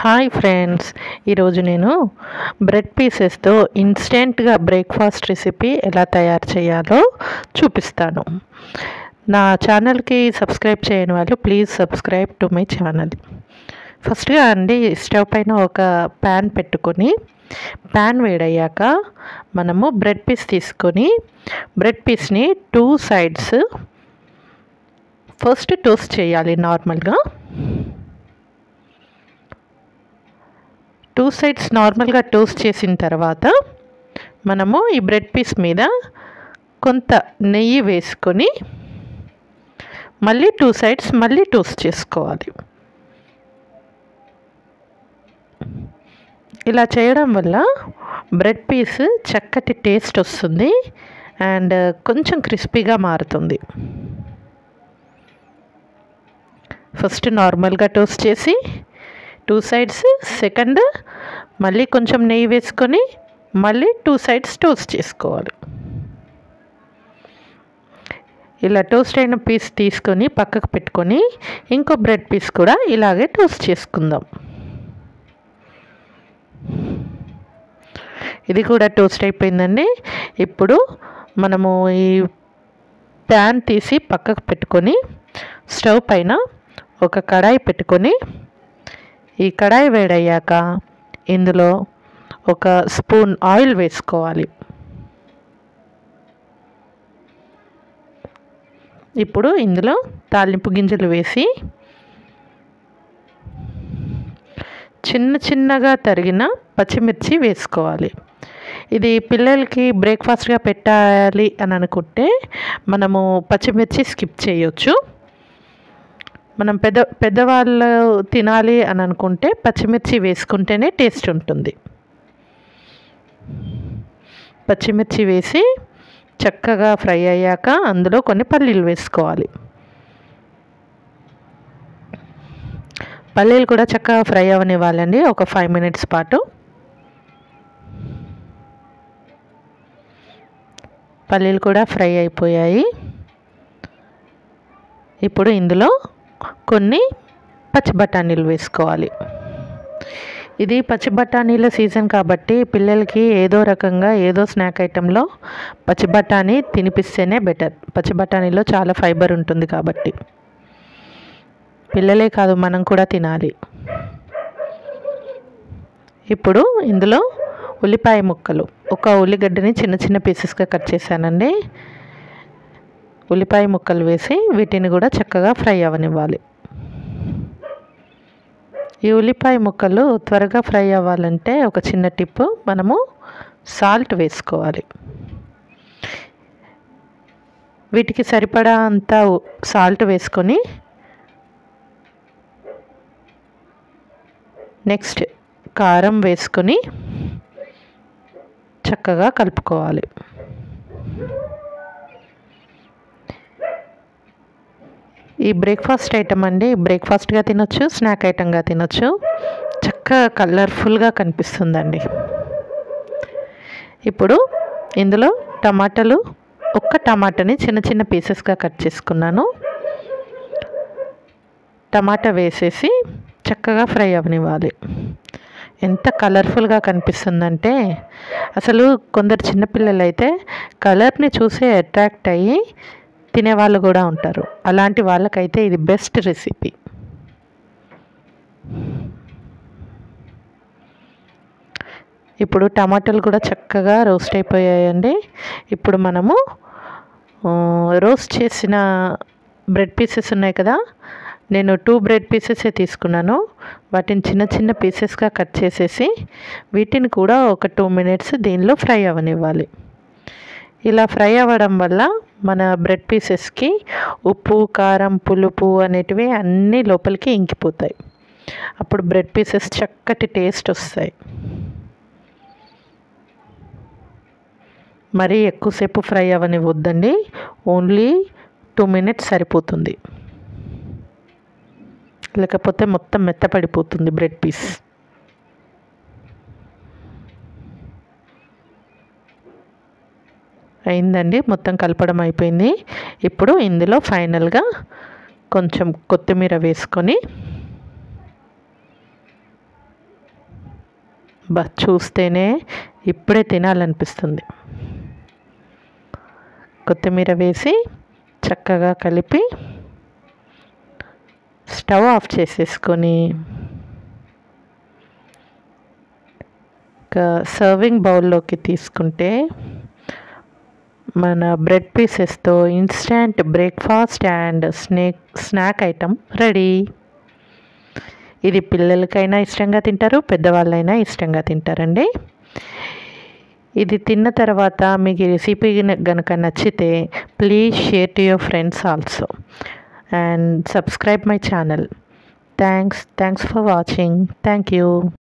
hi friends ఈరోజు నేను bread పీసెస్తో ఇన్స్టెంట్గా బ్రేక్ఫాస్ట్ రెసిపీ ఎలా తయారు చేయాలో చూపిస్తాను నా ఛానల్కి సబ్స్క్రైబ్ చేయని వాళ్ళు please subscribe to my channel ఫస్ట్గా అండి స్టవ్ పైన ఒక ప్యాన్ పెట్టుకొని ప్యాన్ వేడయ్యాక మనము బ్రెడ్ పీస్ తీసుకొని బ్రెడ్ పీస్ని టూ సైడ్స్ ఫస్ట్ టోస్ట్ చేయాలి నార్మల్గా టూ సైడ్స్ నార్మల్గా టోస్ట్ చేసిన తర్వాత మనము ఈ బ్రెడ్ పీస్ మీద కొంత నెయ్యి వేసుకొని మళ్ళీ టూ సైడ్స్ మళ్ళీ టోస్ట్ చేసుకోవాలి ఇలా చేయడం వల్ల బ్రెడ్ పీస్ చక్కటి టేస్ట్ వస్తుంది అండ్ కొంచెం క్రిస్పీగా మారుతుంది ఫస్ట్ నార్మల్గా టోస్ట్ చేసి టూ సైడ్స్ సెకండ్ మళ్ళీ కొంచెం నెయ్యి వేసుకొని మళ్ళీ టూ సైడ్స్ టోస్ట్ చేసుకోవాలి ఇలా టోస్ట్ అయిన పీస్ తీసుకొని పక్కకు పెట్టుకొని ఇంకో బ్రెడ్ పీస్ కూడా ఇలాగే టోస్ట్ చేసుకుందాం ఇది కూడా టోస్ట్ అయిపోయిందండి ఇప్పుడు మనము ఈ ప్యాన్ తీసి పక్కకు పెట్టుకొని స్టవ్ పైన ఒక కడాయి పెట్టుకొని ఈ కడాయి వేడయ్యాక ఇందులో ఒక స్పూన్ ఆయిల్ వేసుకోవాలి ఇప్పుడు ఇందులో తాలింపు గింజలు వేసి చిన్న చిన్నగా తరిగిన పచ్చిమిర్చి వేసుకోవాలి ఇది పిల్లలకి బ్రేక్ఫాస్ట్గా పెట్టాలి అని అనుకుంటే మనము పచ్చిమిర్చి స్కిప్ చేయొచ్చు మనం పెద్ద పెద్దవాళ్ళు తినాలి అని అనుకుంటే పచ్చిమిర్చి వేసుకుంటేనే టేస్ట్ ఉంటుంది పచ్చిమిర్చి వేసి చక్కగా ఫ్రై అయ్యాక అందులో కొన్ని పల్లీలు వేసుకోవాలి పల్లీలు కూడా చక్కగా ఫ్రై అవనివ్వాలండి ఒక ఫైవ్ మినిట్స్ పాటు పల్లీలు కూడా ఫ్రై అయిపోయాయి ఇప్పుడు ఇందులో కొన్ని పచ్చి బఠానీలు వేసుకోవాలి ఇది పచ్చి బఠానీల సీజన్ కాబట్టి పిల్లలకి ఏదో రకంగా ఏదో స్నాక్ ఐటెంలో పచ్చి బఠానీ తినిపిస్తేనే బెటర్ పచ్చి బఠానీలో చాలా ఫైబర్ ఉంటుంది కాబట్టి పిల్లలే కాదు మనం కూడా తినాలి ఇప్పుడు ఇందులో ఉల్లిపాయ ముక్కలు ఒక ఉల్లిగడ్డని చిన్న చిన్న పీసెస్గా కట్ చేశానండి ఉల్లిపాయ ముక్కలు వేసి వీటిని కూడా చక్కగా ఫ్రై అవ్వనివ్వాలి ఈ ఉల్లిపాయ ముక్కలు త్వరగా ఫ్రై అవ్వాలంటే ఒక చిన్న టిప్ మనము సాల్ట్ వేసుకోవాలి వీటికి సరిపడా అంత సాల్ట్ వేసుకొని నెక్స్ట్ కారం వేసుకొని చక్కగా కలుపుకోవాలి ఈ బ్రేక్ఫాస్ట్ ఐటమ్ అండి బ్రేక్ఫాస్ట్గా తినొచ్చు స్నాక్ ఐటమ్గా తినొచ్చు చక్కగా కలర్ఫుల్గా కనిపిస్తుందండి ఇప్పుడు ఇందులో టమాటాలు ఒక్క టమాటాని చిన్న చిన్న పీసెస్గా కట్ చేసుకున్నాను టమాటా వేసేసి చక్కగా ఫ్రై అవనివ్వాలి ఎంత కలర్ఫుల్గా కనిపిస్తుందంటే అసలు కొందరు చిన్నపిల్లలు అయితే కలర్ని చూసే అట్రాక్ట్ అయ్యి తినేవాళ్ళు కూడా ఉంటారు అలాంటి వాళ్ళకైతే ఇది బెస్ట్ రెసిపీ ఇప్పుడు టమాటాలు కూడా చక్కగా రోస్ట్ అయిపోయాయండి ఇప్పుడు మనము రోస్ట్ చేసిన బ్రెడ్ పీసెస్ ఉన్నాయి కదా నేను టూ బ్రెడ్ పీసెసే తీసుకున్నాను వాటిని చిన్న చిన్న పీసెస్గా కట్ చేసేసి వీటిని కూడా ఒక టూ మినిట్స్ దీనిలో ఫ్రై అవ్వనివ్వాలి ఇలా ఫ్రై అవ్వడం వల్ల మన బ్రెడ్ పీసెస్కి ఉప్పు కారం పులుపు అనేటివి అన్నీ లోపలికి ఇంకిపోతాయి అప్పుడు బ్రెడ్ పీసెస్ చక్కటి టేస్ట్ వస్తాయి మరీ ఎక్కువసేపు ఫ్రై అవ్వనివ్వద్దండి ఓన్లీ టూ మినిట్స్ సరిపోతుంది లేకపోతే మొత్తం మెత్తపడిపోతుంది బ్రెడ్ పీస్ అయిందండి మొత్తం కలపడం అయిపోయింది ఇప్పుడు ఇందులో ఫైనల్గా కొంచెం కొత్తిమీర వేసుకొని బా చూస్తేనే ఇప్పుడే తినాలనిపిస్తుంది కొత్తిమీర వేసి చక్కగా కలిపి స్టవ్ ఆఫ్ చేసేసుకొని ఒక సర్వింగ్ బౌల్లోకి తీసుకుంటే మన బ్రెడ్ పీసెస్తో instant breakfast and snake snack item ready ఇది పిల్లలకైనా ఇష్టంగా తింటారు పెద్దవాళ్ళైనా ఇష్టంగా తింటారండి ఇది తిన్న తర్వాత మీకు ఈ రెసిపీ కనుక నచ్చితే please share to your friends also and subscribe my channel thanks thanks for watching thank you